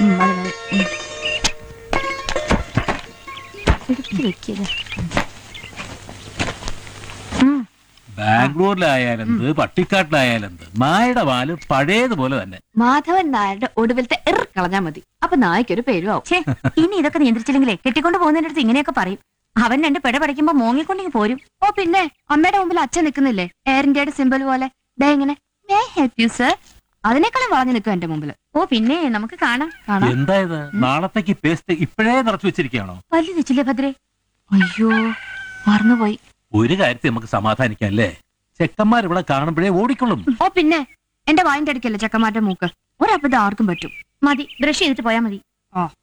ഉം, മതി, മതി. ഉം. എടുത്ത് വെക്കിയത് ബാംഗ്ലൂരിലായാലെന്ത് പട്ടിക്കാട്ടിലായാലെന്ത് നായയുടെ പാല് പഴയതുപോലെ തന്നെ മാധവൻ നായരുടെ ഒടുവിലത്തെ എർ കളഞ്ഞാ മതി അപ്പൊ നായ്ക്കൊരു പേരുമാവും ഛേ ഇനി ഇതൊക്കെ നിയന്ത്രിച്ചില്ലെങ്കിലേ കെട്ടിക്കൊണ്ട് പോകുന്നതിന്റെ അടുത്ത് ഇങ്ങനെയൊക്കെ പറയും അവൻ രണ്ട് പെട പഠിക്കുമ്പോ മോങ്ങിക്കൊണ്ടിങ്ങ് പോരും ഓ പിന്നെ അമ്മയുടെ മുമ്പിൽ അച്ഛൻ നിൽക്കുന്നില്ലേ എയർ ഇന്ത്യയുടെ സിമ്പിൾ പോലെ ദേ ഇങ്ങനെ "May I help you, sir?" അതിനേക്കാളും വളഞ്ഞു നിൽക്കും എന്റെ മുമ്പിൽ ഓ പിന്നെ നമുക്ക് കാണാം കാണാം എന്തായത് നാളത്തേക്ക് പേസ്റ്റ് ഇപ്പോഴേ നിറച്ചു വെച്ചിരിക്കുകയാണോ വലിയ വെച്ചില്ലേ ഭദ്രേ അയ്യോ മറന്നുപോയി ഒരു കാര്യത്തിൽ നമുക്ക് സമാധാനിക്കാം അല്ലേ ചെക്കന്മാർ ഇവിടെ കാണുമ്പോഴേ ഓടിക്കൊള്ളും ഓ പിന്നെ എന്റെ വായിന്റെ അടുക്കല്ലേ ചെക്കന്മാരുടെ മൂക്ക് ഒരബദ്ധം ആർക്കും പറ്റും മതി ബ്രഷ് ചെയ്തിട്ട് പോയാ മതി ആ